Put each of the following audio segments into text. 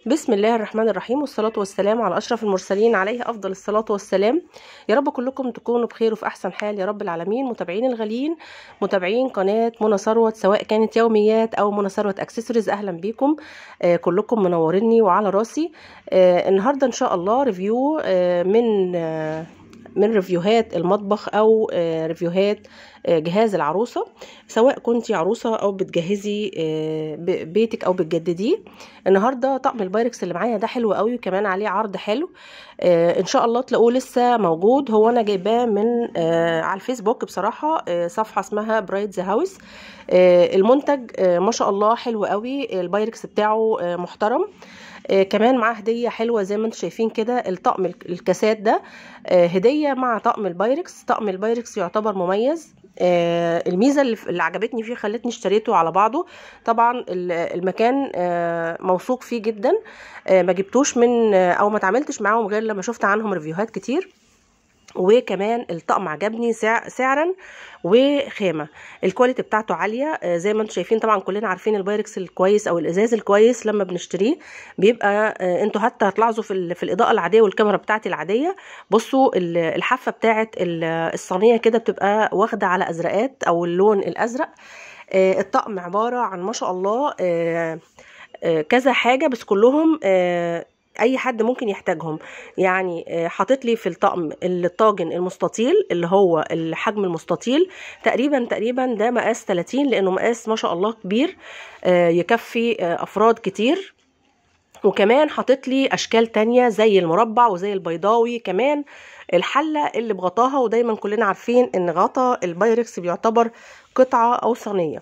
بسم الله الرحمن الرحيم والصلاة والسلام على أشرف المرسلين عليه أفضل الصلاة والسلام يا رب كلكم تكونوا بخير وفي أحسن حال يا رب العالمين متابعين الغاليين متابعين قناة منى ثروت سواء كانت يوميات أو منى ثروت أكسسوارز أهلا بيكم آه كلكم منوريني وعلى راسي آه النهاردة إن شاء الله ريفيو آه من آه من ريفيوهات المطبخ او ريفيوهات جهاز العروسه سواء كنتي عروسه او بتجهزي بيتك او بتجدديه النهارده طقم البايركس اللي معايا ده حلو قوي وكمان عليه عرض حلو ان شاء الله تلاقوه لسه موجود هو انا جايباه من على الفيسبوك بصراحه صفحه اسمها برايت ذا هاوس المنتج ما شاء الله حلو قوي البايركس بتاعه محترم آه كمان معاه هدية حلوة زي ما انتم شايفين كده الطقم الكاسات ده آه هدية مع طقم البايركس طقم البايركس يعتبر مميز آه الميزة اللي, اللي عجبتني فيه خلتني اشتريته على بعضه طبعا المكان موثوق فيه جدا ما جبتوش من او ما تعاملتش معاهم غير لما شفت عنهم ريفيوهات كتير وكمان الطقم عجبني سعرا وخامه الكواليتي بتاعته عاليه زي ما انتم شايفين طبعا كلنا عارفين البايركس الكويس او الازاز الكويس لما بنشتريه بيبقى انتوا حتى هتلاحظوا في, في الاضاءه العاديه والكاميرا بتاعتي العاديه بصوا الحافه بتاعه الصينيه كده بتبقى واخده على ازرقات او اللون الازرق الطقم عباره عن ما شاء الله كذا حاجه بس كلهم اي حد ممكن يحتاجهم يعني حاطط لي في الطقم الطاجن المستطيل اللي هو الحجم المستطيل تقريبا تقريبا ده مقاس 30 لانه مقاس ما شاء الله كبير يكفي افراد كتير وكمان حاطط لي اشكال تانية زي المربع وزي البيضاوي كمان الحله اللي بغطاها ودايما كلنا عارفين ان غطا البايركس بيعتبر قطعه او صينيه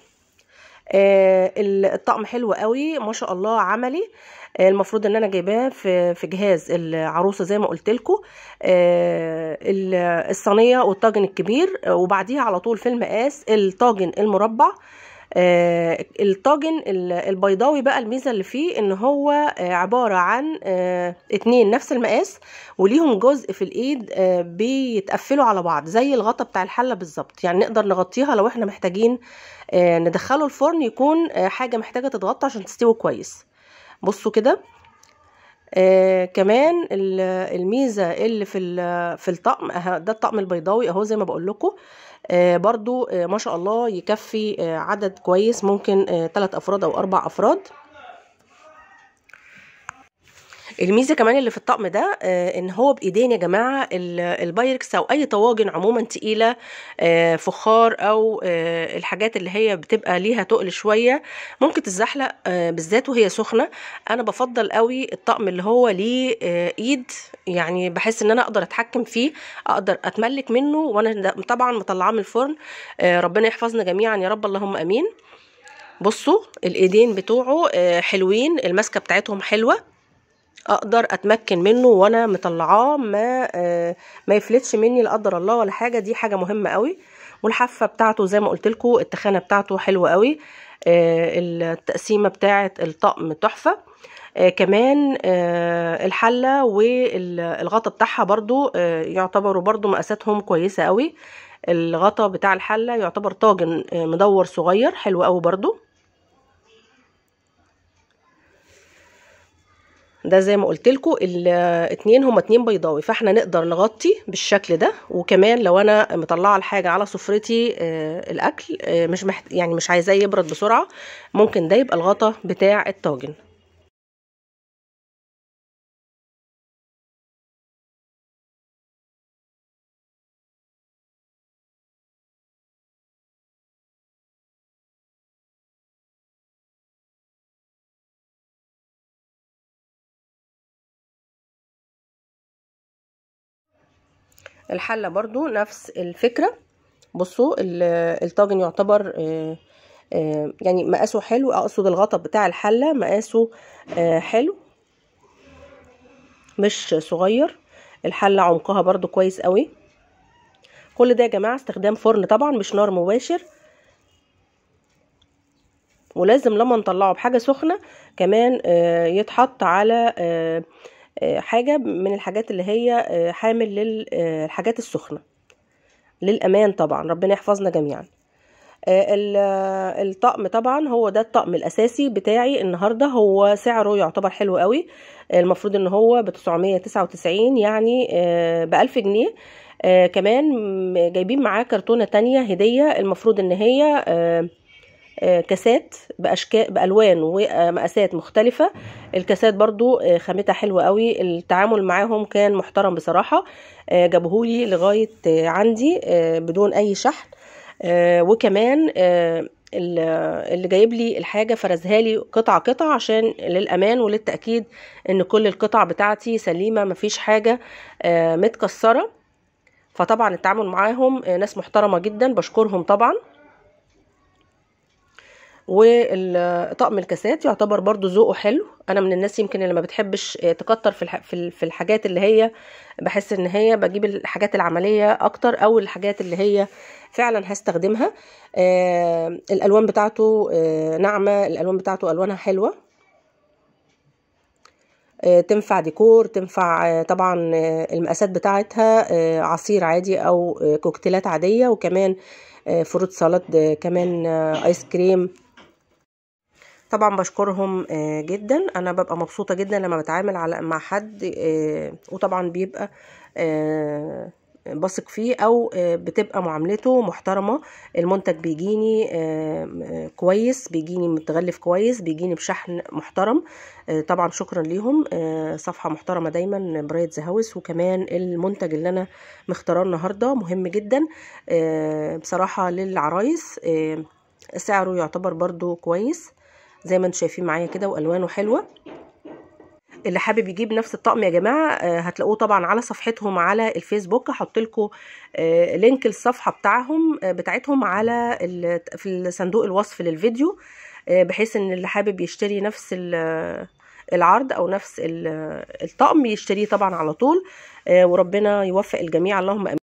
الطقم حلو قوي ما شاء الله عملي المفروض ان انا جايباه في في جهاز العروسه زي ما قلت لكم الصينيه والطاجن الكبير وبعديها على طول في المقاس الطاجن المربع الطاجن البيضاوي بقى الميزه اللي فيه ان هو عباره عن اتنين نفس المقاس وليهم جزء في الايد بيتقفلوا على بعض زي الغطا بتاع الحله بالظبط يعني نقدر نغطيها لو احنا محتاجين ندخله الفرن يكون حاجه محتاجه تتغطى عشان تستوي كويس بصوا كده آه كمان الميزه اللي في في الطقم ده الطقم البيضاوي اهو زي ما بقول لكم آه برضو آه ما شاء الله يكفي آه عدد كويس ممكن آه 3 افراد او 4 افراد الميزه كمان اللي في الطقم ده آه ان هو بايدين يا جماعه البايركس او اي طواجن عموما تقيله آه فخار او آه الحاجات اللي هي بتبقى ليها تقل شويه ممكن تتزحلق بالذات وهي سخنه انا بفضل قوي الطقم اللي هو ليه ايد يعني بحس ان انا اقدر اتحكم فيه اقدر اتملك منه وانا طبعا مطلعاه من الفرن ربنا يحفظنا جميعا يا رب اللهم امين بصوا الايدين بتوعه حلوين الماسكه بتاعتهم حلوه اقدر اتمكن منه وانا مطلعاه ما آه ما يفلتش مني لا قدر الله ولا حاجه دي حاجه مهمه قوي والحافه بتاعته زي ما قلت لكم التخانه بتاعته حلوه قوي آه التقسيمه بتاعه الطقم تحفه آه كمان آه الحله والغطا بتاعها برضو آه يعتبروا برضو مقاساتهم كويسه قوي الغطا بتاع الحله يعتبر طاجن آه مدور صغير حلو قوي برضو ده زي ما قلت لكم الاتنين هما اتنين بيضاوي فاحنا نقدر نغطي بالشكل ده وكمان لو انا مطلعه الحاجه على سفرتي آه الاكل آه مش محت... يعني مش عايزاه يبرد بسرعه ممكن ده يبقى الغطا بتاع الطاجن الحله برضو نفس الفكره بصوا الطاجن يعتبر يعني مقاسه حلو اقصد الغطا بتاع الحله مقاسه حلو مش صغير الحله عمقها برضو كويس قوي كل ده يا جماعه استخدام فرن طبعا مش نار مباشر ولازم لما نطلعه بحاجه سخنه كمان يتحط على حاجة من الحاجات اللي هي حامل للحاجات السخنة للأمان طبعا ربنا يحفظنا جميعا آه، ال- آه، الطقم طبعا هو ده الطقم الاساسي بتاعي النهارده هو سعره يعتبر حلو قوي المفروض ان هو ب 999 يعني ب 1000 جنيه آه كمان م- جايبين معاه كرتونه تانية هديه المفروض ان هي آه آه، كاسات باشكال بالوان ومقاسات مختلفه الكاسات برضو آه، خامتها حلوه قوي التعامل معاهم كان محترم بصراحه آه، جابوهولي لغايه آه، عندي آه، بدون اي شحن آه، وكمان آه، ال- اللي جايب لي الحاجه فرزها لي قطعه قطعه عشان للامان وللتاكيد ان كل القطع بتاعتي سليمه مفيش حاجه آه، متكسره فطبعا التعامل معاهم آه، ناس محترمه جدا بشكرهم طبعا وطقم الكاسات يعتبر برضو ذوقه حلو انا من الناس يمكن اللي ما بتحبش آه، تكتر في الح- في ال- في الحاجات اللي هي بحس ان هي بجيب الحاجات العمليه اكتر او الحاجات اللي هي فعلا هستخدمها آه الالوان بتاعته آه ناعمه الالوان بتاعته الوانها حلوه آه، تنفع ديكور تنفع آه، طبعا آه، المقاسات بتاعتها آه، عصير عادي او آه، كوكتيلات عاديه وكمان آه، فروت سالاد آه، كمان آه، ايس كريم طبعا بشكرهم آه، جدا انا ببقى مبسوطه جدا لما بتعامل على مع حد آه، وطبعا بيبقى آه، بثق فيه او آه، بتبقى معاملته محترمه المنتج بيجيني آه، آه، كويس بيجيني متغلف كويس بيجيني بشحن محترم آه، طبعا شكرا ليهم آه، صفحه محترمه دايما برايت ذا هاوس وكمان المنتج اللي انا مختاراه النهارده مهم جدا آه، بصراحه للعرايس آه، سعره يعتبر برضو كويس زي ما انتم شايفين معايا كده والوانه حلوه اللي حابب يجيب نفس الطقم يا جماعه آه، هتلاقوه طبعا على صفحتهم على الفيسبوك هحط لكم لينك الصفحه بتاعهم آه، بتاعتهم على ال- في صندوق الوصف للفيديو آه، بحيث ان اللي حابب يشتري نفس ال- العرض او نفس ال- الطقم يشتريه طبعا على طول آه، وربنا يوفق الجميع اللهم امين